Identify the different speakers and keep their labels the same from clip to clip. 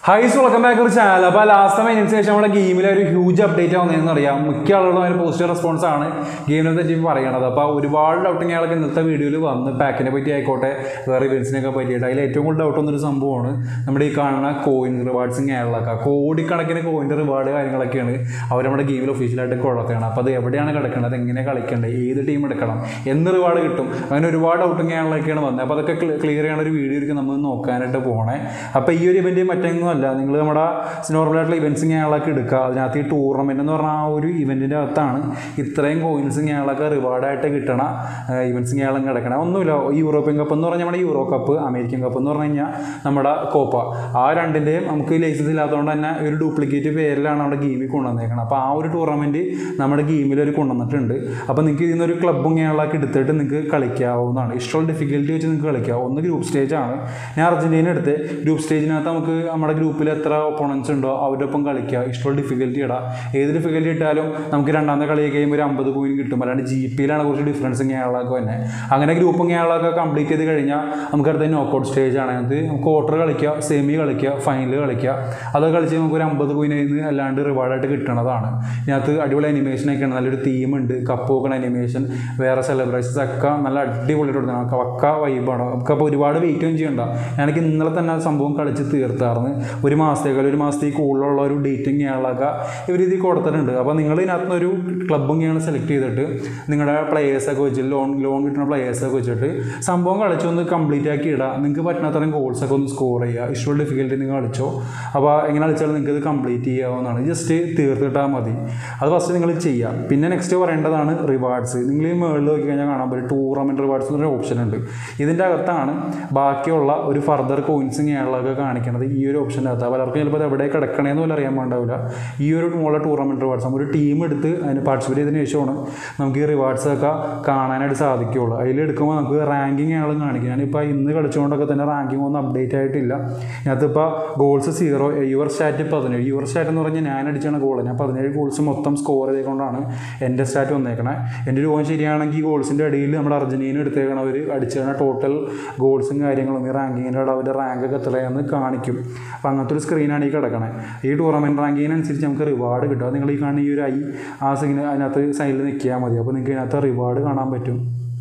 Speaker 1: high welcome back ഒരു channel അപ്പോൾ last time അതിന് ശേഷം നമ്മുടെ ഗെയിമിലെ ഒരു ഹ്യൂജ് അപ്ഡേറ്റ് ആവുന്നതെന്ന് അറിയാം മിക്ക ആളുകളും ഒരു പോസിറ്റീവ് റെസ്പോൺസ് ആണ് ഗെയിമിനെ പറ്റി പറയണത് അപ്പോൾ ഒരുപാട് ഡൗട്ടിങ് ആളൊക്കെ ഇന്നത്തെ വീഡിയോയിൽ വന്ന് പാക്കിനെ പറ്റി ആയിക്കോട്ടെ വേറെ ഇവൻസിനെയൊക്കെ പറ്റിയിട്ട് അതിൽ ഏറ്റവും കൂടുതൽ ഡൗട്ട് വന്നൊരു സംഭവമാണ് നമ്മുടെ ഈ കാണുന്ന കോയിൻ റിവാർഡ്സും കേരളമൊക്കെ കോടിക്കണക്കിന് കോയിൻ്റെ റിവാർഡ് കാര്യങ്ങളൊക്കെയാണ് അവർ നമ്മുടെ ഗെയിമിൽ ഒഫീഷ്യലായിട്ട് കൊടുക്കുകയാണ് അപ്പോൾ അത് എവിടെയാണ് കിടക്കേണ്ടത് എങ്ങനെ കളിക്കേണ്ടത് ഏത് ടീം എടുക്കണം എന്ന് റിവാർഡ് കിട്ടും അങ്ങനെ ഒരുപാട് ഡൗട്ടും കേരളമൊക്കെയാണ് വന്നത് അപ്പോൾ അതൊക്കെ ക്ലിയർ ചെയ്യണ ഒരു വീഡിയോ ആയിരിക്കും നമ്മൾ നോക്കാനായിട്ട് പോകണേ അപ്പോൾ ഈ ഒരു ഇവൻറ്റ് മറ്റൊന്നും അല്ല നിങ്ങൾ നമ്മുടെ നോർമലായിട്ടുള്ള ഇവൻറ്റ്സും ഞങ്ങളൊക്കെ എടുക്കുക അതിനകത്ത് ഈ ടൂർണമെൻ്റ് എന്ന് പറഞ്ഞാൽ ആ ഒരു ഇവൻറ്റിൻ്റെ അകത്താണ് ഇത്രയും കോയിൻസും ഞങ്ങളൊക്കെ റിവാർഡായിട്ട് കിട്ടണ ഇവൻറ്റ്സും ഞങ്ങളും കിടക്കണം ഒന്നുമില്ല ഈ യൂറോപ്യൻ കപ്പ് എന്ന് പറഞ്ഞാൽ നമ്മുടെ യൂറോ കപ്പ് അമേരിക്കൻ കപ്പ് എന്ന് പറഞ്ഞു കഴിഞ്ഞാൽ നമ്മുടെ കോപ്പ ആ രണ്ടിൻ്റെയും നമുക്ക് ലൈസൻസ് ഇല്ലാത്തതുകൊണ്ട് തന്നെ ഒരു ഡ്യൂപ്ലിക്കേറ്റ് പേരിലാണ് നമ്മുടെ ഗെയിമിൽ കൊണ്ടുവന്നേക്കുന്നത് അപ്പോൾ ആ ഒരു ടൂർണമെൻറ്റ് നമ്മുടെ ഗെയിമിൽ ഒരു കൊണ്ടുവന്നിട്ടുണ്ട് അപ്പോൾ നിങ്ങൾക്ക് ഇതിൽ നിന്നൊരു ക്ലബ്ബും ഞങ്ങളൊക്കെ എടുത്തിട്ട് നിങ്ങൾക്ക് കളിക്കാവുന്നതാണ് ഇഷ്ടമുള്ള ഡിഫിക്കൽറ്റി വെച്ച് നിങ്ങൾക്ക് കളിക്കാം ഒന്ന് ഗ്രൂപ്പ് സ്റ്റേജ് ആണ് ഞാൻ അർജൻറ്റീന എടുത്ത് ഗ്രൂപ്പ് സ്റ്റേജിനകത്ത് നമുക്ക് നമ്മുടെ ഗ്രൂപ്പിൽ എത്ര ഒപ്പോണൻസ് ഉണ്ടോ അവരുടെ ഒപ്പം കളിക്കുക ഇഷ്ടമുള്ള ഡിഫിക്കൽറ്റി ഇടാം ഏത് ഡിഫിക്കൽറ്റി ഇട്ടാലും നമുക്ക് രണ്ടാമത്തെ കളി കഴിയുമ്പോൾ ഒരു അമ്പത് പോയിന്റ് കിട്ടും അല്ലാണ്ട് ജി പിയിലാണ് കുറച്ച് ഡിഫറൻസ് കേരളമൊക്കെ തന്നെ അങ്ങനെ ഗ്രൂപ്പും കേരളമൊക്കെ കംപ്ലീറ്റ് ചെയ്ത് കഴിഞ്ഞാൽ നമുക്ക് അടുത്ത നോക്കൗട്ട് സ്റ്റേജ് ആണ് അത് ക്വാർട്ടർ കളിക്കുക സെമി കളിക്കുക ഫൈനൽ കളിക്കുക അതൊക്കെ കളിച്ച് നമുക്ക് ഒരു അമ്പത് പോയിന്റ് നിന്ന് അല്ലാണ്ട് റിവാർഡായിട്ട് കിട്ടണതാണ് ഇതിനകത്ത് അടിപൊളി അനിമേഷനൊക്കെയാണ് നല്ലൊരു തീമുണ്ട് കപ്പ് നോക്കണ അനിമേഷൻ വേറെ സെലിബ്രേഷൻസ് ഒക്കെ നല്ല അടിപൊളിയായിട്ട് കൊടുത്താണ് പക്ക വൈബാണ് നമുക്ക് അപ്പോൾ ഒരുപാട് വെയിറ്റും ചെയ്യണ്ട ഞാനെനിക്ക് ഇന്നലെ തന്നെ ആ സംഭവം കളിച്ച് തീർത്തായിരുന്നു ഒരു മാസത്തേക്കാൾ ഒരു മാസത്തേക്ക് കൂടുതലുള്ള ഒരു ഡേറ്റും കേരളമൊക്കെ ഇവർ ഇതിൽ കൊടുത്തിട്ടുണ്ട് അപ്പോൾ നിങ്ങൾ ഇതിനകത്ത് ഒരു ക്ലബ്ബും കേരളം സെലക്ട് ചെയ്തിട്ട് നിങ്ങളുടെ പ്ലേയേഴ്സൊക്കെ വെച്ചിട്ട് ലോൺ ലോൺ കിട്ടുന്ന പ്ലേയേഴ്സൊക്കെ വെച്ചിട്ട് സംഭവം കളിച്ചൊന്ന് കംപ്ലീറ്റ് ആക്കി ഇടുക നിങ്ങൾക്ക് പറ്റുന്നത്രയും ഗോൾസൊക്കെ ഒന്ന് സ്കോർ ചെയ്യുക ഇഷ്ടമുള്ള ഡിഫിക്കൽറ്റി നിങ്ങൾ കളിച്ചോ അപ്പോൾ എങ്ങനെ കളിച്ചാലും നിങ്ങൾക്ക് ഇത് കംപ്ലീറ്റ് ചെയ്യാവുന്നതാണ് ജസ്റ്റ് തീർത്തിട്ടാൽ മതി അത് ഫസ്റ്റ് നിങ്ങൾ ചെയ്യുക പിന്നെ നെക്സ്റ്റ് പറയേണ്ടതാണ് റിവാർഡ്സ് നിങ്ങൾ ഈ മുകളിൽ നോക്കി കഴിഞ്ഞാൽ കാണാൻ പറ്റും ടൂർണമെൻറ്റ് റിവാർഡ്സ് എന്നൊരു ഓപ്ഷൻ ഉണ്ട് ഇതിൻ്റെ അകത്താണ് ബാക്കിയുള്ള ഒരു ഫർദർ കോയിൻസും കേരളമൊക്കെ കാണിക്കുന്നത് ഈ ഒരു ഓപ്ഷൻ്റെ അകത്ത് പലർക്കും ചിലപ്പോൾ അത് എവിടെ കിടക്കണേന്ന് പോലും അറിയാൻ പാണ്ടാവില്ല ഈ ഒരു മുകളിലെ ടൂർണമെൻറ്റ് റിവാർഡ്സ് നമ്മൾ ഒരു ടീം എടുത്ത് അതിന് പാർട്ടിസിപ്പേറ്റ് ചെയ്തതിന് ശേഷമാണ് നമുക്ക് ഈ റിവാർഡ്സ് ഒക്കെ കാണാനായിട്ട് സാധിക്കുകയുള്ളൂ അതിൽ എടുക്കുമ്പോൾ നമുക്ക് റാങ്കിങ് ഞങ്ങളും കാണിക്കും ഞാനിപ്പോൾ ഇന്ന് കളിച്ചുകൊണ്ടൊക്കെ തന്നെ റാങ്കിങ് ഒന്നും അപ്ഡേറ്റ് ആയിട്ടില്ല ഇതിനകത്തിപ്പോൾ ഗോൾസ് സീറോ യുവർ സ്റ്റാറ്റ് പതിനേഴ് യുവർ സ്റ്റാറ്റ് എന്ന് പറഞ്ഞാൽ ഞാൻ അടിച്ചാണ് ഗോൾ ഞാൻ പതിനേഴ് ഗോൾസ് മൊത്തം സ്കോർ ചെയ്തുകൊണ്ടാണ് എൻ്റെ സ്റ്റാറ്റ് വന്നേക്കണേ എൻ്റെ ഒരു ഗോൾ ശരിയാണെങ്കിൽ ഈ ഗോൾസിൻ്റെ അടിയിൽ നമ്മുടെ അർജൻറ്റീന എടുത്തേക്കണവർ അടിച്ചേക്കണ ടോട്ടൽ ഗോൾസും കാര്യങ്ങളും ഈ റാങ്കിങ്ങിൻ്റെ അവരുടെ റാങ്കൊക്കെ എത്രയാണെന്ന് കാണിക്കും അപ്പോൾ അങ്ങനത്തെ ഒരു സ്ക്രീനാണ് ഈ കിടക്കണേ ഈ ടൂർണമെൻറ്റ് റാങ്കിങ്ങിനനുസരിച്ച് നമുക്ക് റിവാർഡ് കിട്ടും അത് നിങ്ങൾ ഈ കാണുന്ന ഈ ഒരു ഐ ആ സിഗ്ന അതിനകത്ത് സൈഡിൽ നിൽക്കിയാൽ മതി അപ്പോൾ നിങ്ങൾക്ക് ഇതിനകത്ത് റിവാർഡ് കാണാൻ പറ്റും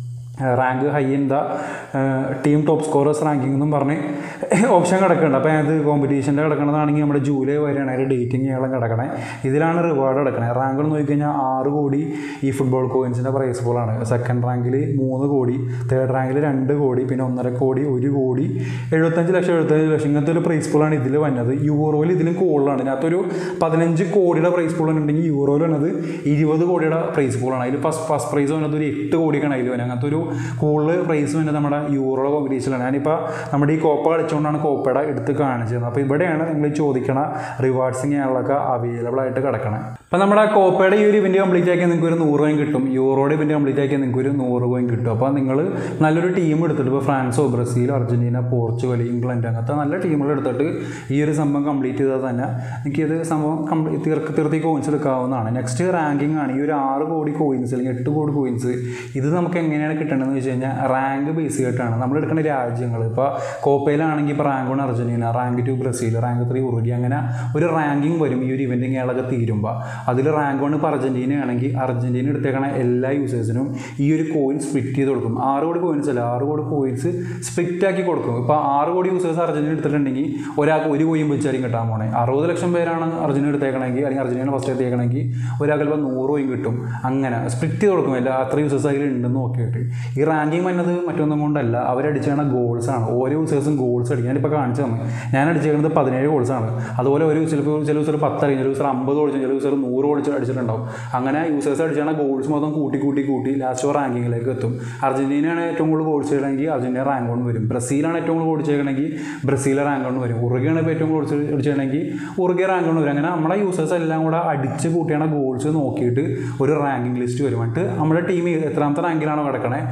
Speaker 1: rank high in the team top scorers ranking എന്നും പറഞ്ഞ് ഓപ്ഷൻ കിടക്കുന്നുണ്ട് അപ്പോൾ അത് കോമ്പറ്റീഷൻ്റെ കിടക്കണതാണെങ്കിൽ നമ്മുടെ ജൂലൈ വരെയാണ് അതിൻ്റെ ഡേറ്റിംഗ് ഞങ്ങളും കിടക്കണേ ഇതിലാണ് റിവാർഡ് കിടക്കണേ റാങ്ക് നോക്കിക്കഴിഞ്ഞാൽ ആറ് കോടി ഈ ഫുട്ബോൾ കോയിൻസിൻ്റെ പ്രൈസ് പോളാണ് സെക്കൻഡ് റാങ്കിൽ മൂന്ന് കോടി തേർഡ് റാങ്കിൽ രണ്ട് കോടി പിന്നെ ഒന്നര കോടി ഒരു കോടി എഴുപത്തഞ്ച് ലക്ഷം എഴുപത്തഞ്ച് ലക്ഷം ഇങ്ങനത്തെ ഒരു പ്രൈസ് പൂളാണ് ഇതിൽ വന്നത് യൂറോയിൽ ഇതിലും കൂടുതലാണ് ഇതിനകത്തൊരു പതിനഞ്ച് കോടിയുടെ പ്രൈസ് പൂൾ ഉണ്ടെങ്കിൽ യൂറോയിൽ വന്നത് ഇരുപത് കോടിയുടെ പ്രൈസ് പൂളാണ് അതിൽ ഫസ്റ്റ് ഫസ്റ്റ് പ്രൈസ് വന്നത് ഒരു എട്ട് കോടിക്കാണ് അതിൽ വന്നത് അങ്ങനത്തെ ഒരു കൂടുതൽ പ്രൈസ് വരുന്നത് നമ്മുടെ യൂറോ കോമ്പറ്റീഷനിലാണ് ഞാനിപ്പോൾ നമ്മുടെ ഈ കോപ്പ കളിച്ചുകൊണ്ടാണ് കോപ്പയുടെ എടുത്ത് കാണിച്ചത് അപ്പോൾ ഇവിടെയാണ് നിങ്ങൾ ചോദിക്കണ റിവാർഡ്സും ഞങ്ങളൊക്കെ അവൈലബിൾ ആയിട്ട് കിടക്കണം അപ്പോൾ നമ്മുടെ കോപ്പയുടെ ഈ ഒരു ഇവൻറ്റ് കംപ്ലീറ്റ് ആക്കിയാൽ നിങ്ങൾക്ക് ഒരു നൂറ് കോയിൻ കിട്ടും യൂറോയുടെ ഇവൻറ്റ് കംപ്ലീറ്റ് ആക്കിയാൽ നിങ്ങൾക്ക് ഒരു നൂറ് കോയിൻ കിട്ടും അപ്പോൾ നിങ്ങൾ നല്ലൊരു ടീം എടുത്തിട്ട് ഇപ്പോൾ ഫ്രാൻസോ ബ്രസീൽ അർജൻറ്റീന പോർച്ചുഗൽ ഇംഗ്ലണ്ട് അങ്ങനത്തെ നല്ല ടീമുകൾ എടുത്തിട്ട് ഈ ഒരു സംഭവം കംപ്ലീറ്റ് ചെയ്താൽ തന്നെ എനിക്ക് ഇത് സംഭവം കംപ്ലീറ്റ് തീർക്ക് തീർത്തി കോയിൻസ് എടുക്കാവുന്നതാണ് നെക്സ്റ്റ് റാങ്കിങ് ആണ് ഈ ഒരു ആറ് കോടി കോയിൻസ് അല്ലെങ്കിൽ എട്ട് കോടി കോയിൻസ് ഇത് നമുക്ക് എങ്ങനെയാണ് കിട്ടേണ്ടതെന്ന് വെച്ച് കഴിഞ്ഞാൽ റാങ്ക് ബേസ് ചെയ്തിട്ടാണ് നമ്മൾ എടുക്കുന്ന രാജ്യങ്ങൾ ഇപ്പോൾ കോപ്പയിലാണെങ്കിൽ ഇപ്പോൾ rank one Argentina rank two Brazil rank three ഉറുഗി അങ്ങനെ ഒരു റാങ്കിങ് വരും ഈ ഒരു ഇവൻറ്റ് കേളൊക്കെ തീരുമ്പോൾ അതിൽ റാങ്ക് വൺ ഇപ്പോൾ അർജൻറ്റീന ആണെങ്കിൽ അർജൻറ്റീന എടുത്തേക്കണ എല്ലാ യൂസേഴ്സിനും ഈ ഒരു കോയിൻ സ്പ്ലിറ്റ് ചെയ്ത് കൊടുക്കും ആറ് കോടി കോയിൻസ് അല്ല ആറ് കോടി കോയിൻസ് സ്പ്ലിറ്റ് ആക്കി കൊടുക്കും ഇപ്പോൾ ആറ് കോടി യൂസേഴ്സ് അർജൻറ്റീന എടുത്തിട്ടുണ്ടെങ്കിൽ ഒരാൾക്ക് ഒരു കോയിൻ വെച്ചായിരിക്കും കിട്ടാൻ പോണേ അറുപത് ലക്ഷം പേരാണ് അർജൻറ്റീന എടുത്തേക്കണമെങ്കിൽ അല്ലെങ്കിൽ അർജൻറ്റീന ഫസ്റ്റ് എടുത്തേക്കണമെങ്കിൽ ഒരാൾക്ക് ചിലപ്പോൾ നൂറ് കോയിൻ കിട്ടും അങ്ങനെ സ്പ്ലിറ്റ് ചെയ്ത് കൊടുക്കും എല്ലാ അത്ര യൂസേഴ്സ് അതിൽ ഉണ്ടെന്ന് നോക്കിയിട്ട് ഈ റാങ്കിങ് വന്നത് മറ്റൊന്നും കൊണ്ടല്ല അവരടിച്ചാണ് ഗോൾസ് ആണ് ഓരോ യൂസേഴ്സും ഗോൾസ് അടിക്കും ഞാനിപ്പോൾ കാണിച്ചു തന്നു ഞാൻ അടിച്ചേക്കുന്നത് പതിനേഴ് ഗോൾസ് ആണ് അതുപോലെ ഒരു ചിലപ്പോൾ ചില യൂസർ പത്ത് അടിക്കും ചില യൂസർ അമ്പത് ഓടിച്ചു ചില യൂസർ നൂറ് ഓടിച്ച് അടിച്ചിട്ടുണ്ടാവും അങ്ങനെ യൂസേഴ്സ് അടിച്ചാണ് ഗോൾസ് മൊത്തം കൂട്ടി കൂട്ടി കൂട്ടി ലാസ്റ്റ് റാങ്കിങ്ങിലേക്ക് എത്തും അർജൻറ്റീനയാണ് ഏറ്റവും കൂടുതൽ ഗോൾസ് ചെയ്യണമെങ്കിൽ അർജൻറ്റീന റാങ്ക് കൊണ്ട് വരും ബ്രസീലാണ് ഏറ്റവും കൂടുതൽ ഗോൾസ് ചെയ്യണമെങ്കിൽ ബ്രസീൽ റാങ്ക് കൊണ്ട് വരും ഉറുഗയാണ് ഇപ്പോൾ ഏറ്റവും ഗോൾസ് അടിച്ചിട്ടുണ്ടെങ്കിൽ ഉറുഗ റാങ്ക് കൊണ്ട് വരും അങ്ങനെ നമ്മുടെ യൂസേഴ്സ് എല്ലാം കൂടെ അടിച്ച് കൂട്ടിയാണ് ഗോൾസ് നോക്കിയിട്ട് ഒരു റാങ്കിങ് ലിസ്റ്റ് വരും എന്നിട്ട് നമ്മുടെ ടീം എത്രാമത്തെ റാങ്കിലാണോ കിടക്കണേ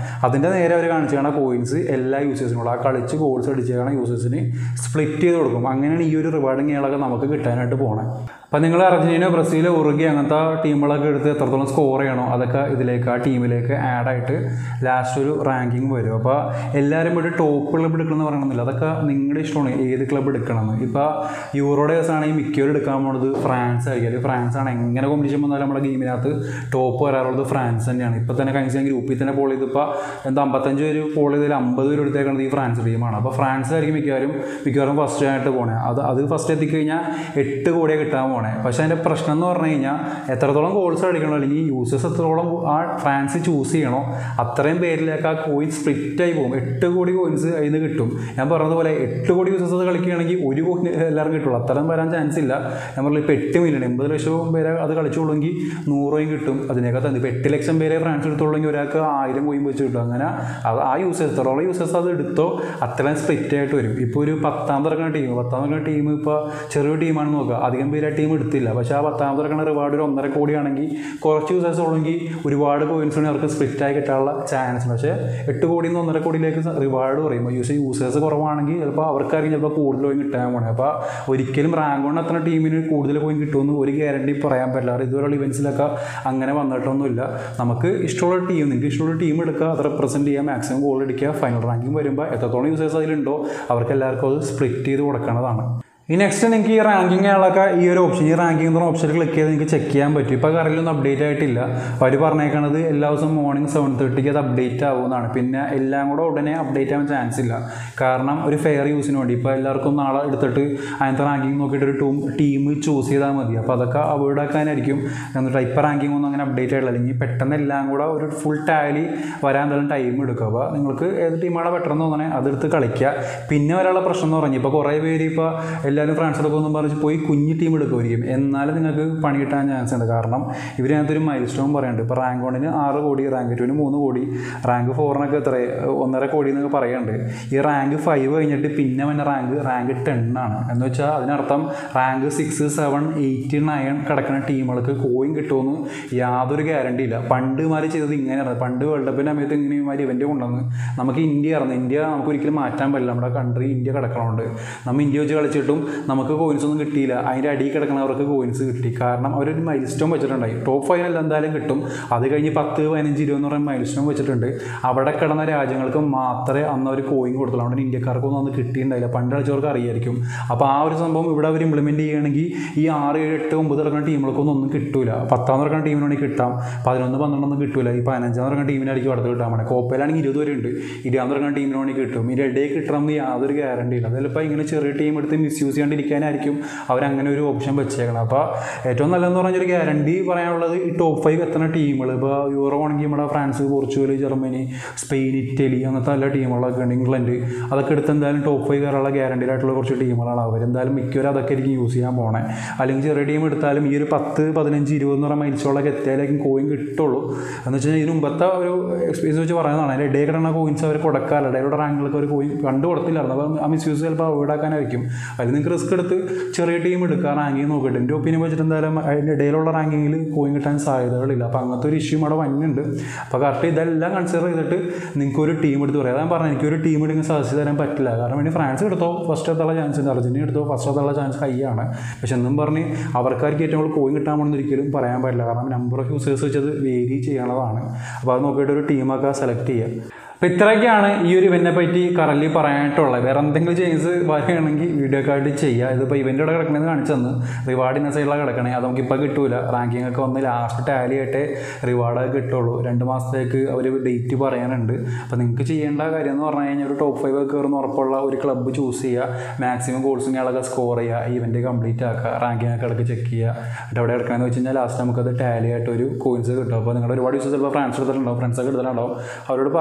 Speaker 1: അതിൻ്റെ നേരെ അവർ കാണിച്ചാണ് കോയിൻസ് എല്ലാ യൂസേഴ്സിനും ആ കളിച്ച് ഗോൾസ് അടിച്ചാണ് യൂസേഴ്സിന് സ്പ്ലിറ്റ് ചെയ്ത് കൊടുക്കും അങ്ങനെയാണ് ഈ ഒരു റിവാർഡിങ് ഇയാളൊക്കെ നമുക്ക് കിട്ടാനായിട്ട് പോണേ അപ്പം നിങ്ങൾ അർജന്റീന ബ്രസീൽ ഉറുഗി അങ്ങനത്തെ ടീമുകളൊക്കെ എടുത്ത് എത്രത്തോളം സ്കോർ ചെയ്യണോ അതൊക്കെ ഇതിലേക്ക് ആ ടീമിലേക്ക് ആഡ് ആയിട്ട് ലാസ്റ്റ് ഒരു റാങ്കിങ് വരും അപ്പോൾ എല്ലാവരും ഇവിടെ ടോപ്പ് ക്ലബ്ബ് എടുക്കണമെന്ന് പറയണമെന്നില്ല അതൊക്കെ നിങ്ങളുടെ ഇഷ്ടമാണ് ഏത് ക്ലബ്ബ് എടുക്കണമെന്ന് ഇപ്പോൾ യൂറോയുടെ കേസാണെങ്കിൽ മിക്കവരും എടുക്കാൻ പോകുന്നത് ഫ്രാൻസ് ആയിരിക്കും അല്ലെങ്കിൽ ഫ്രാൻസ് ആണ് എങ്ങനെ കോമ്പറ്റീഷൻ വന്നാലും നമ്മുടെ ഗെയിമിനകത്ത് ടോപ്പ് വരാറുള്ളത് ഫ്രാൻസ് തന്നെയാണ് ഇപ്പോൾ തന്നെ കഴിഞ്ഞ ഞാൻ ഗ്രൂപ്പിൽ തന്നെ പോൾ ചെയ്തിപ്പോൾ എന്താ അമ്പത്തഞ്ച് പേര് പോൾ ചെയ്തതിൽ അമ്പത് പേര് എടുത്തേക്കുന്നത് ഈ ഫ്രാൻസ് ടീമാണ് അപ്പോൾ ഫ്രാൻസിലായിരിക്കും മിക്കവാറും മിക്കവാറും ഫസ്റ്റ് ആയിട്ട് പോണേ അത് അത് ഫസ്റ്റ് എത്തിക്കഴിഞ്ഞാൽ എട്ട് കോടിയെ കിട്ടാൻ പോണേ പക്ഷേ അതിൻ്റെ പ്രശ്നം എന്ന് പറഞ്ഞു കഴിഞ്ഞാൽ എത്രത്തോളം ഗോൾസ് അടിക്കണോ അല്ലെങ്കിൽ യൂസേഴ്സ് എത്രത്തോളം ആ ഫ്രാൻസ് ചൂസ് ചെയ്യണോ അത്രയും പേരിലേക്ക് ആ കോയിൻ സ്പ്ലിറ്റ് ആയി പോകും എട്ട് കോടി കോയിൻസ് അതിൽ നിന്ന് കിട്ടും ഞാൻ പറഞ്ഞതുപോലെ എട്ട് കോടി യൂസേഴ്സ് അത് കളിക്കുകയാണെങ്കിൽ ഒരു കോയിൻ എല്ലാവരും കിട്ടുള്ളൂ അത്രയും വരാൻ ചാൻസ് ഇല്ല ഞാൻ പറഞ്ഞില്ല ഇപ്പോൾ എട്ട് മില്യൺ എൺപത് ലക്ഷം പേരെ അത് കളിച്ചോളെങ്കിൽ നൂറ് കോയിൻ കിട്ടും അതിനേക്കാൾ തന്നെ ഇപ്പോൾ എട്ട് ലക്ഷം പേരെ ഫ്രാൻസ് എടുത്തോളെങ്കിൽ ഒരാൾക്ക് ആയിരം കോയിൻ വെച്ച് കിട്ടും അങ്ങനെ അത് ആ യൂസേഴ്സ് എത്രത്തോളം യൂസേഴ്സ് അത് എടുത്തോ അത്രയും സ്പ്ലിറ്റ് ആയിട്ട് വരും ഇപ്പോൾ ഒരു പത്താമത് ഇറക്കുന്ന ടീം പത്താമത് ഇറക്കുന്ന ടീം ഇപ്പോൾ ചെറിയ ടീമാണെന്ന് നോക്കുക അധികം പേര് ആ ടീം എടുത്തില്ല പക്ഷേ ആ പത്താമത് ഇറക്കുന്ന റിവാർഡ് ഒരു ഒന്നര കോടിയാണെങ്കിൽ കുറച്ച് യൂസേഴ്സ് ഉള്ളെങ്കിൽ ഒരുപാട് കോയിൻസ് ഉണ്ടെങ്കിൽ അവർക്ക് സ്പ്ലിറ്റ് ആയി കിട്ടാനുള്ള ചാൻസ് ഉണ്ട് പക്ഷേ എട്ട് കോടിയിൽ നിന്ന് ഒന്നര കോടിയിലേക്ക് റിവാർഡ് പറയുമ്പോൾ യൂസ് യൂസേഴ്സ് കുറവാണെങ്കിൽ ചിലപ്പോൾ അവർക്കായിരിക്കും ചിലപ്പോൾ കൂടുതൽ കോയിൻ കിട്ടാൻ പോണേ അപ്പോൾ ഒരിക്കലും റാങ്ക് കൊണ്ട് എത്തുന്ന ടീമിന് കൂടുതൽ കോയിൻ കിട്ടുമെന്ന് ഒരു ഗ്യാരണ്ടി പറയാൻ പറ്റില്ല അത് ഇതുവരെയുള്ള ഇവൻസിലൊക്കെ അങ്ങനെ വന്നിട്ടൊന്നുമില്ല നമുക്ക് ഇഷ്ടമുള്ള ടീം നിങ്ങൾക്ക് ഇഷ്ടമുള്ള ടീം എടുക്കുക അത് റെപ്രസെൻറ്റ് ചെയ്യുക മാക്സിമം ഗോൾ അടിക്കുക ഫൈനൽ റാങ്കിങ് വരുമ്പോൾ എത്രത്തോളം യൂസേഴ്സ് അതിലുണ്ടോ അവർക്ക് എല്ലാവർക്കും അത് സ്പ്ലിറ്റ് ചെയ്ത് കൊടുക്കേണ്ടതാണ് ഈ നെക്സ്റ്റ് നിങ്ങൾക്ക് ഈ റാങ്കിങ് ആളൊക്കെ ഈ ഒരു ഓപ്ഷൻ ഈ റാങ്കിങ് എന്ന ഓപ്ഷനിൽ ക്ലിക്ക് ചെയ്ത് നിങ്ങൾക്ക് ചെക്ക് ചെയ്യാൻ പറ്റും ഇപ്പോൾ കറയിലൊന്നും അപ്ഡേറ്റ് ആയിട്ടില്ല അപ്പോൾ അവർ പറഞ്ഞേക്കണത് എല്ലാ ദിവസവും മോർണിംഗ് സെവൻ തേർട്ടിക്ക് അത് അപ്ഡേറ്റ് ആവുമെന്നാണ് പിന്നെ എല്ലാം കൂടെ ഉടനെ അപ്ഡേറ്റ് ആവാൻ ചാൻസ് ഇല്ല കാരണം ഒരു ഫെയർ യൂസിന് വേണ്ടി ഇപ്പോൾ എല്ലാവർക്കും നാളെ എടുത്തിട്ട് അതിനകത്ത് റാങ്കിങ് നോക്കിയിട്ട് ഒരു ടൂം ടീം ചൂസ് ചെയ്താൽ മതി അപ്പോൾ അതൊക്കെ അവോയ്ഡ് ആക്കാനായിരിക്കും എന്നിട്ട് ഇപ്പോൾ റാങ്കിങ് ഒന്നും അങ്ങനെ അപ്ഡേറ്റ് ആയിട്ടില്ല അല്ലെങ്കിൽ പെട്ടെന്ന് എല്ലാം കൂടെ ഒരു ഫുൾ ടാലി വരാൻ എന്തായാലും ടൈം എടുക്കും അപ്പോൾ നിങ്ങൾക്ക് ഏത് ടീമാണ് പെട്ടെന്ന് തോന്നണേ അതെടുത്ത് കളിക്കുക പിന്നെ ഒരാളുടെ പ്രശ്നം എന്ന് പറഞ്ഞാൽ ഇപ്പോൾ കുറേ പേര് ഇപ്പോൾ എല്ലാവരും ഫ്രാൻസ് എടുക്കുമെന്നും പറഞ്ഞ് പോയി കുഞ്ഞ് ടീം എടുക്കുമായിരിക്കും എന്നാലും നിങ്ങൾക്ക് പണി കിട്ടാൻ ചാൻസ് ഉണ്ട് കാരണം ഇവരതിനകത്തൊരു മൈൽ സ്റ്റോൺ പറയുന്നുണ്ട് ഇപ്പോൾ റാങ്ക് വണ്ണിന് ആറ് കോടി റാങ്ക് ടുവിന് മൂന്ന് കോടി റാങ്ക് ഫോറിനൊക്കെ എത്ര ഒന്നര കോടി എന്നൊക്കെ പറയുന്നുണ്ട് ഈ റാങ്ക് ഫൈവ് കഴിഞ്ഞിട്ട് പിന്നെ വന്ന റാങ്ക് റാങ്ക് ടെൻ ആണ് എന്ന് വെച്ചാൽ അതിനർത്ഥം rank six seven eight nine കിടക്കുന്ന ടീമുകൾക്ക് കോയിൻ കിട്ടുമെന്ന് യാതൊരു ഗ്യാരണ്ടി ഇല്ല പണ്ട് മാറി ചെയ്തത് ഇങ്ങനെയാണ് പണ്ട് വേൾഡ് കപ്പിൻ്റെ സമയത്ത് ഇങ്ങനെ മാതിരി ഇവൻ്റ് കൊണ്ടുവന്ന് നമുക്ക് ഇന്ത്യ ആയിരുന്നു ഇന്ത്യ നമുക്ക് ഒരിക്കലും മാറ്റാൻ പറ്റില്ല നമ്മുടെ കൺട്രി ഇന്ത്യ കിടക്കണമുണ്ട് നമ്മൾ ഇന്ത്യ വെച്ച് കളിച്ചിട്ടും നമുക്ക് കോയിൻസ് ഒന്നും കിട്ടിയില്ല അതിൻ്റെ അടിയിൽ കിടക്കുന്നവർക്ക് കോയിൻസ് കിട്ടി കാരണം അവരൊരു മൈൽ സ്റ്റോൺ വെച്ചിട്ടുണ്ടായി ടോപ്പ് ഫൈനൽ എന്തായാലും കിട്ടും അത് കഴിഞ്ഞ് പത്ത് പതിനഞ്ച് ഇരുപത് എന്ന് പറയുന്ന മൈൽ സ്റ്റോൺ വെച്ചിട്ടുണ്ട് അവിടെ കിടന്ന രാജ്യങ്ങൾക്ക് മാത്രമേ അന്ന് അവർ കോയിൻ കൊടുത്തുള്ളൂ അതുകൊണ്ട് ഇന്ത്യക്കാർക്കൊന്നും അന്ന് കിട്ടിയിട്ടുണ്ടായില്ല പണ്ട് കളിച്ചവർക്ക് അറിയായിരിക്കും അപ്പോൾ ആ ഒരു സംഭവം ഇവിടെ അവർ ഇംപ്ലിമെൻറ്റ് ചെയ്യുകയാണെങ്കിൽ ഈ ആറ് ഏഴ് എട്ട് ഒമ്പത് ഇറങ്ങുന്ന ടീമുകൾക്കൊന്നും ഒന്നും കിട്ടൂല പത്താം ഇറങ്ങുന്ന ടീമിനാണെങ്കിൽ കിട്ടാം പതിനൊന്ന് പന്ത്രണ്ടൊന്നും കിട്ടൂല ഈ പതിനഞ്ചാം ഇറങ്ങുന്ന ടീമിനായിരിക്കും അടുത്ത് കിട്ടാൻ വേണം കോപ്പയിലാണെങ്കിൽ ഇരുപത് വരെ ഉണ്ട് ഇരുപതാം ഇറങ്ങുന്ന ടീമിനാണെങ്കിൽ കിട്ടും ഇതിൻ്റെ ഇടയിൽ കിട്ടണമെന്ന് യാതൊരു ഗ്യാരണ്ടി ഇല്ല അതിലിപ്പോൾ ഇങ്ങനെ ചെറിയ ടീം എടുത്ത് മിസ്യൂസ് ചെയ്യാണ്ടിരിക്കാനായിരിക്കും അവരങ്ങനെ ഒരു ഓപ്ഷൻ വെച്ചേക്കണം അപ്പോൾ ഏറ്റവും നല്ലതെന്ന് പറഞ്ഞൊരു ഗ്യാരണ്ടി പറയാനുള്ളത് ഈ ടോപ്പ് ഫൈവ് എത്തുന്ന ടീമുകൾ ഇപ്പോൾ യൂറോ ആണെങ്കിൽ നമ്മുടെ France Portugal Germany Spain Italy അങ്ങനത്തെ നല്ല ടീമുകളൊക്കെ ഉണ്ട് ഇംഗ്ലണ്ട് അതൊക്കെ എടുത്ത് എന്തായാലും ടോപ്പ് ഫൈവ് കയറാനുള്ള ഗ്യാരണ്ടി ആയിട്ടുള്ള കുറച്ച് ടീമുകളാണ് അവരെന്തായാലും മിക്കവരും അതൊക്കെ ആയിരിക്കും യൂസ് ചെയ്യാൻ പോണേ അല്ലെങ്കിൽ ചെറിയ ടീം എടുത്താലും ഈ ഒരു പത്ത് പതിനഞ്ച് ഇരുപത് എന്ന് പറയുന്ന മൈൽസോളൊക്കെ എത്തിയാലേക്കും കോയിൻ കിട്ടുള്ളൂ എന്ന് വെച്ച് കഴിഞ്ഞാൽ ഇതിന് മുമ്പത്തെ ഒരു എക്സ്പീരിയൻസ് വെച്ച് പറയുന്നതാണ് അതിൻ്റെ ഇടയിൽ കിടന്ന കോയിൻസ് അവർ കൊടുക്കാറില്ല ഇടയിലുള്ള റാങ്കുകൾക്ക് ഒരു കോയിൻ കണ്ടു കൊടുത്തില്ലായിരുന്നു അപ്പോൾ ആ മിസ്യൂസ് ചിലപ്പോൾ അവോയ്ഡ് ആക്കാനായിരിക്കും അതിൽ നിങ്ങൾക്ക് റിസ്ക് എടുത്ത് ചെറിയ ടീം എടുക്കുക റാങ്കിങ് നോക്കിയിട്ട് എൻ്റെ ഒപ്പീനിയൻ വെച്ചിട്ട് എന്തായാലും അതിൻ്റെ ഇടയിലുള്ള റാങ്കിങ്ങിൽ കോയിൻ കിട്ടാൻ സാധ്യതകളില്ല അപ്പോൾ അങ്ങനത്തെ ഒരു ഇഷ്യൂ അവിടെ വന്നിട്ടുണ്ട് അപ്പോൾ കറക്റ്റ് ഇതെല്ലാം കൺസിഡർ ചെയ്തിട്ട് നിങ്ങൾക്ക് ഒരു ടീം എടുത്ത് പറയാം അതാണ് പറഞ്ഞത് എനിക്കൊരു ടീം എടുക്കാൻ സജസ്റ്റ് തരാൻ പറ്റില്ല കാരണം വേണ്ടി ഫ്രാൻസ് എടുത്തോ ഫസ്റ്റ് എത്തുള്ള ചാൻസ് ഉണ്ട് അർജന്റീന എടുത്തോ ഫസ്റ്റ് എത്തുള്ള ചാൻസ് ഹൈ ആണ് പക്ഷെ എന്നും പറഞ്ഞ് അവർക്കാർക്ക് ഏറ്റവും കൂടുതൽ കോയിൻ കിട്ടാൻ പോകുന്ന ഒരിക്കലും പറയാൻ പറ്റില്ല കാരണം നമ്പർ ഓഫ് യൂസേഴ്സ് വെച്ചത് വേരി ചെയ്യണതാണ് അപ്പോൾ അത് നോക്കിയിട്ട് ഒരു ടീമൊക്കെ സെലക്ട് ചെയ്യുക അപ്പോൾ ഇത്രയൊക്കെയാണ് ഈ ഒരു ഇവനെ പറ്റി കറലി പറയാനായിട്ടുള്ളത് വേറെ എന്തെങ്കിലും ചേഞ്ചസ് വരികയാണെങ്കിൽ വീഡിയോ ഒക്കെ ആയിട്ട് ചെയ്യുക ഇതിപ്പോൾ ഇവൻ്റെ ഇവിടെ കിടക്കണമെന്ന് കാണിച്ചു തന്നു റിവാർഡ് ഇന്ന സൈഡിലാണ് കിടക്കണേ അത് നമുക്ക് ഇപ്പോൾ കിട്ടൂല റാങ്കിങ് ഒക്കെ വന്ന് ലാസ്റ്റ് ടാലി ആയിട്ടേ റിവാർഡ് കിട്ടുള്ളൂ രണ്ട് മാസത്തേക്ക് അവർ ഡേറ്റ് പറയാനുണ്ട് അപ്പോൾ നിങ്ങൾക്ക് ചെയ്യേണ്ട കാര്യം എന്ന് പറഞ്ഞു കഴിഞ്ഞാൽ ഒരു ടോപ്പ് ഫൈവ് ഒക്കെ കയറുന്ന ഉറപ്പുള്ള ഒരു ക്ലബ്ബ് ചൂസ് ചെയ്യുക മാക്സിമം ഗോൾസും ഇയാളൊക്കെ സ്കോർ ചെയ്യുക ഈവൻ്റ് കംപ്ലീറ്റ് ആക്കുക റാങ്കിങ് ഒക്കെ ഇടയ്ക്ക് ചെക്ക് ചെയ്യുക എന്നിട്ട് അവിടെ കിടക്കണമെന്ന് വെച്ച് കഴിഞ്ഞാൽ ലാസ്റ്റ് നമുക്കത് ടാലി ആയിട്ട് ഒരു കോയിൻസ് കിട്ടും അപ്പോൾ നിങ്ങളുടെ ഒരുപാട് യൂസേഴ്സ് ചിലപ്പോൾ ഫ്രണ്ട്സ് എടുത്തിട്ടുണ്ടാവും ഫ്രണ്ട്സൊക്കെ എടുത്തിട്ടുണ്ടാവും അവരോട് പറയാം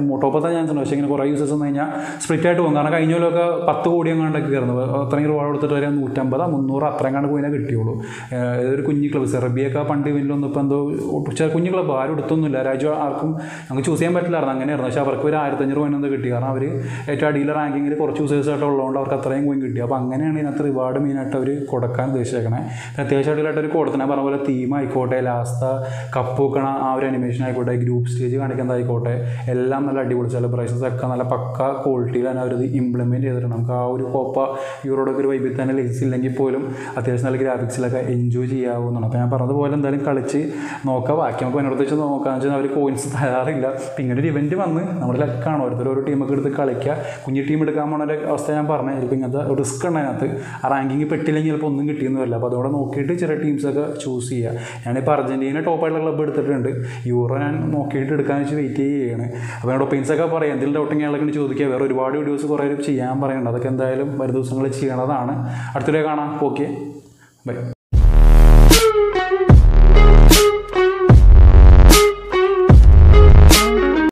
Speaker 1: ടോപ്പത്തെ ചാൻസ് ഉണ്ട് പക്ഷേ ഇങ്ങനെ കുറേ യൂസേഴ്സ് വന്നു കഴിഞ്ഞാൽ സ്പ്ലിറ്റ് ആയിട്ട് പോകും കാരണം കഴിഞ്ഞ കൊല്ലമൊക്കെ പത്ത് കോടി എങ്ങാണ്ടൊക്കെ കയറുന്നത് അത്രയും രൂപ കൊടുത്തിട്ട് വരെ നൂറ്റമ്പത് മുന്നൂറ് അത്രയും കണ്ട് പോയിനെ കിട്ടിയുള്ളൂ ഏഹ് ഇതൊരു കുഞ്ഞു ക്ലബ്ബ് സെർബിയൊക്കെ പണ്ട് ഇവനിലൊന്നും ഇപ്പോൾ എന്തോ ചെറിയ കുഞ്ഞു ക്ലബ്ബ് ആരും എടുത്തൊന്നുമില്ല രാജ്യം ആർക്കും ഞങ്ങൾക്ക് ചൂസ് ചെയ്യാൻ പറ്റില്ലായിരുന്നു അങ്ങനെയായിരുന്നു പക്ഷേ അവർക്ക് ഒരു ആയിരത്തഞ്ഞൂറ് പോയിന്റ് എന്തോ കിട്ടി കാരണം അവർ ഏറ്റവും അടിയിലെ റാങ്കിങ്ങിൽ കുറച്ച് യൂസേഴ്സ് ആയിട്ട് ഉള്ളതുകൊണ്ട് അവർക്ക് അത്രയും കോയിൻ കിട്ടി അപ്പോൾ അങ്ങനെയാണ് ഇതിനകത്ത് റിവാർഡ് മെയിനായിട്ട് അവർ കൊടുക്കാൻ ഉദ്ദേശിച്ചേക്കണേ പിന്നെ അത്യാവശ്യം അടിയിലായിട്ട് ഒരു കൊടുത്തനെ പറഞ്ഞ പോലെ തീം ആയിക്കോട്ടെ ലാസ്റ്റ് കപ്പ് വെക്കണ ആ ഒരു അനിമേഷൻ ആയിക്കോട്ടെ ഗ്രൂപ്പ് സ്റ്റേജ് കാണിക്കുന്നതായിക്കോട്ടെ എല്ലാം നല്ല അടിപൊളി സെലിബ്രേഷൻസ് ഒക്കെ നല്ല പക്ക ക്വാളിറ്റിയിലാണ് അവരത് ഇംപ്ലിമെൻറ്റ് ചെയ്തിട്ടുണ്ട് നമുക്ക് ആ ഒരു കോപ്പ യൂറോയുടെ ഒക്കെ ഒരു വൈബിൽ തന്നെ ലെഗ്സ് ഇല്ലെങ്കിൽ പോലും അത്യാവശ്യം നല്ല ഗ്രാഫിക്സിലൊക്കെ എൻജോയ് ചെയ്യാവുന്നതാണ് അപ്പോൾ ഞാൻ പറഞ്ഞതുപോലെ എന്തായാലും കളിച്ച് നോക്കാം ബാക്കി നമുക്ക് അതിനോട് വെച്ച് നോക്കാന്ന് വെച്ചാൽ അവർ കോയിൻസ് തരാറില്ല അപ്പം ഇങ്ങനെ ഒരു ഇവൻറ്റ് വന്ന് നമ്മുടെ ലക്കാണ് ഓരോരുത്തർ ഓരോ ടീമൊക്കെ എടുത്ത് കളിക്കുക കുഞ്ഞു ടീം എടുക്കാൻ പോണ ഒരു അവസ്ഥ ഞാൻ പറഞ്ഞു ചിലപ്പോൾ ഇങ്ങനത്തെ റിസ്ക് ഉണ്ട് അതിനകത്ത് ആ റാങ്കിങ് പെട്ടില്ലെങ്കിൽ ചിലപ്പോൾ ഒന്നും കിട്ടിയെന്ന് വരില്ല അപ്പോൾ അതോടെ നോക്കിയിട്ട് ചെറിയ ടീംസൊക്കെ ചൂസ് ചെയ്യുക ഞാനിപ്പോൾ അർജൻറ്റീന ടോപ്പായിട്ടുള്ള ക്ലബ്ബ് എടുത്തിട്ടുണ്ട് യൂറോ ഞാൻ നോക്കിയിട്ട് എടുക്കാന്ന് വെച്ച് വെയിറ്റ് ചെയ്യുകയാണ് അപ്പോൾ എന്നോട് ഒപ്പീൻസൊക്കെ പറയാം എന്തെങ്കിലും ഡൗട്ടിങ് അയാളൊക്കെ ചോദിക്കുക വേറെ ഒരുപാട് വീഡിയോസ് കുറേ ചെയ്യാൻ പറയുന്നുണ്ട് അതൊക്കെ എന്തായാലും വരും ദിവസങ്ങളിൽ ചെയ്യണതാണ് അടുത്തിടെ കാണാം ഓക്കെ ബൈ